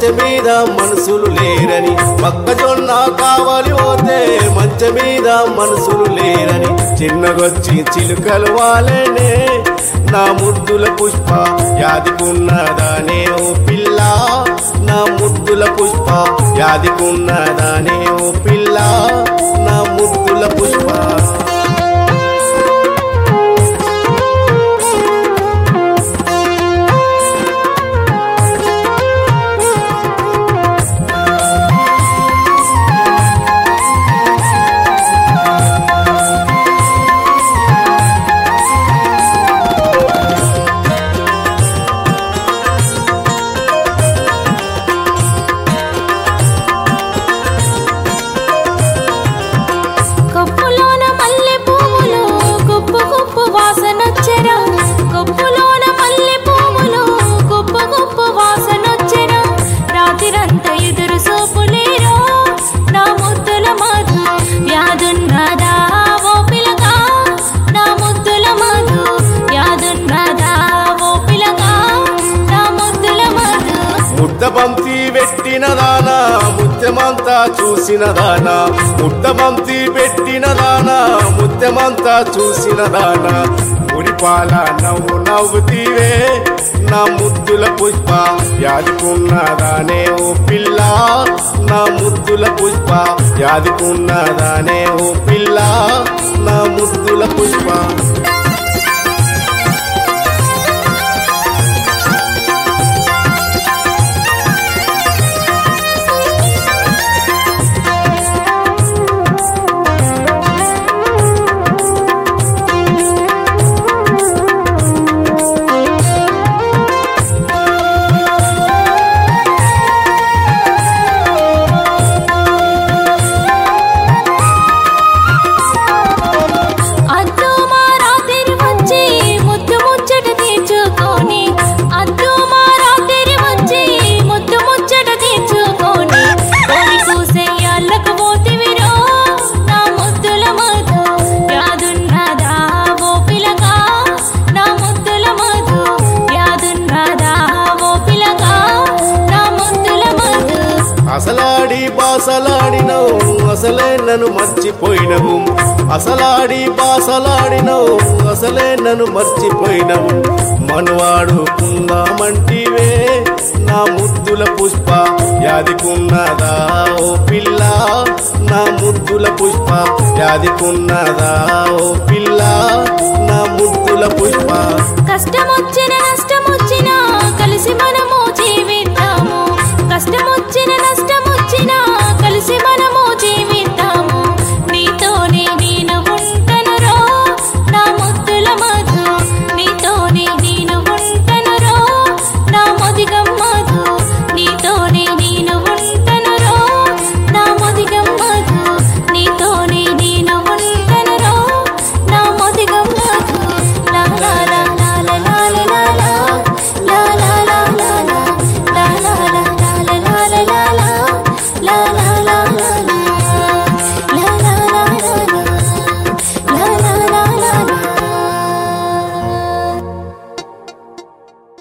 మంచె మీద మనసులు లేరని మొక్కజొన్న కావాలి పోతే మంచె మీద మనసులు లేరని చిన్నగొచ్చి చిలుకలు వాలేనే నా ముద్దుల పుష్ప యాదికున్నదానే ఓ పిల్ల నా ముద్దుల పుష్ప యాదికున్నదానే ఓ పిల్ల నా ముద్దుల పుష్ప కొప్పులోన మల్లె పువ్వులు గుప్పు గుప్పు వాసనొచ్చెను కొప్పులోన మల్లె పువ్వులు గుప్పు గుప్పు వాసనొచ్చెను రాత్రిరంతా ఎదురు సోపులేరో నా ముద్దుల మధు యాదున్నదా ఓ పిలగా నా ముద్దుల మధు యాదున్నదా ఓ పిలగా నా ముద్దుల మధు ముద్దబంతి పెట్టిన దానా ముత్యమంతా చూసిన దానా ముద్దబంతి పెట్టిన దానా ముత్యమంతా చూసిన దానా మురిపాల నవ్వు నవ్వుతీవే నా ముద్దుల పుష్ప యాదుకున్నదానే ఓ పిల్ల నా ముద్దుల పుష్ప యాదుకున్నదానే ఓ పిల్ల నా ముద్దుల పుష్ప అద్దు మా రాత్రి వచ్చి ముద్దు ముచ్చట తీర్చుకొని అద్దు మా రాత్రి వచ్చి ముద్దు ముచ్చట తీర్చుకొని కోడి కూసెయ్యాళ్ళకు పోతివిరో నా ముద్దుల మధు యాదున్నదా ఓ పిలగా నా ముద్దుల మధు యాదున్నదా ఓ పిలగా నా ముద్దుల మధు అసలాడి బాసలాడినవు అసలే నన్ను మర్చిపోయినవు అసలాడి బాసలాడినవు అసలే నన్ను మర్చిపోయినవు మనవాడు కుందామంటివే నా ముద్దుల పుష్ప యాదికున్నదా ఓ పిల్ల నా ముద్దుల పుష్ప యాదికున్నదా ఓ పిల్ల నా ముద్దుల పుష్ప కష్టమొచ్చిన నష్టమొచ్చిన కలిసి మనము జీవిద్దాము కష్టమొచ్చిన నష్టమొచ్చిన కలిసి మనము